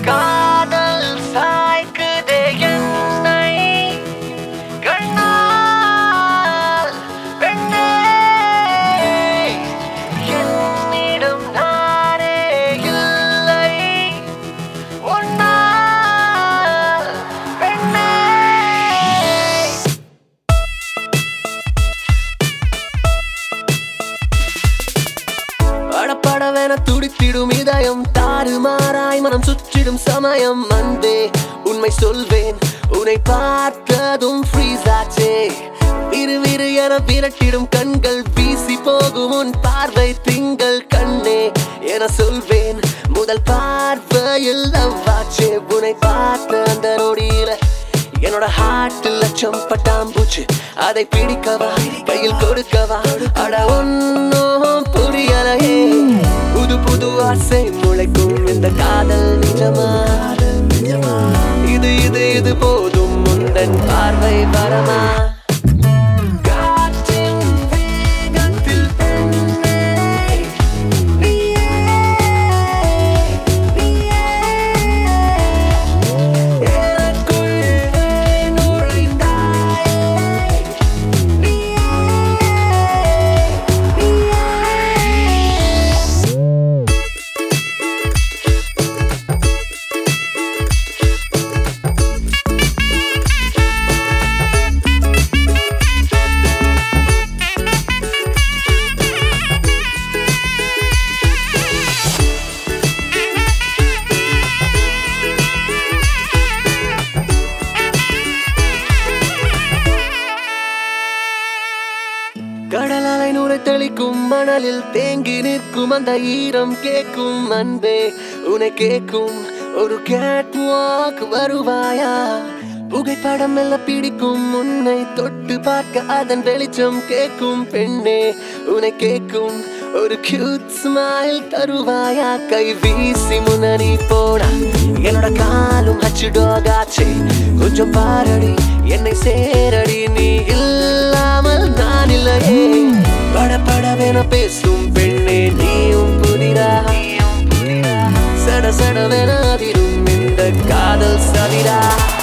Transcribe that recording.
காதல் சாய்க்குதே என்னை கண்ணால் பெண்ணே என்னிடம் நானே இல்லை உன்னால் பெண்ணே படப்படவென துடித்திடும் இதயம் தாறுமாறாய் மனம் சுற்றிடும் சமயம் அன்பே உண்மை சொல்வேன் உன்னை பார்த்ததும் ஃப்ரீஸ் ஆச்சே விறு விறு என விரட்டிடும் கண்கள் வீசி போகும் உன் பார்வை திங்கள் கண்ணே என சொல்வேன் முதல் பார்வையில் லவ்வாச்சே உன்னை பார்த்த அந்த நொடியில என்னோட ஹார்ட்டில் லட்சம் பட்டாம்பூச்சு அதை பிடிக்கவா கையில் கொடுக்கவா அட ஒன்னும் புரியலையே புது புது ஆசை முளைக்கும் இந்த காதல் நிஜமா இது இது இது போதும் முந்தன் பார்வை வரமா காற்றின் வேகத்தில் பெண்ணே, நீயே, நீயே. எனக்குள்ளே நுழைந்தாயே, நீயே, நீயே. கடலலை நூலை தெளிக்கும் மணலில் தேங்கி நிற்கும் அந்த ஈரம் கேட்கும் அன்பே உன்னை கேட்கும் ஒரு கேட் வாக் வருவாயா புகைப்படம் மெல்ல பிடிக்கும் உன்னை தொட்டு பார்க்க அதன் வெளிச்சம் கேட்கும் பெண்ணே உன்னை கேட்கும் ஒரு கியூட் ஸ்மைல் தருவாயா கை வீசி முன்னணி போடா என்னோட காலும் ஹச்சு டாகாச்சே கொஞ்சம் பாரடி என்னை சேரடி நீ இல்லாமல் நான் இல்லையே பட படவென பேசும் பெண்ணே நீயும் புதிரா சட சடவென அதிரும் இந்த காதல் சதிரா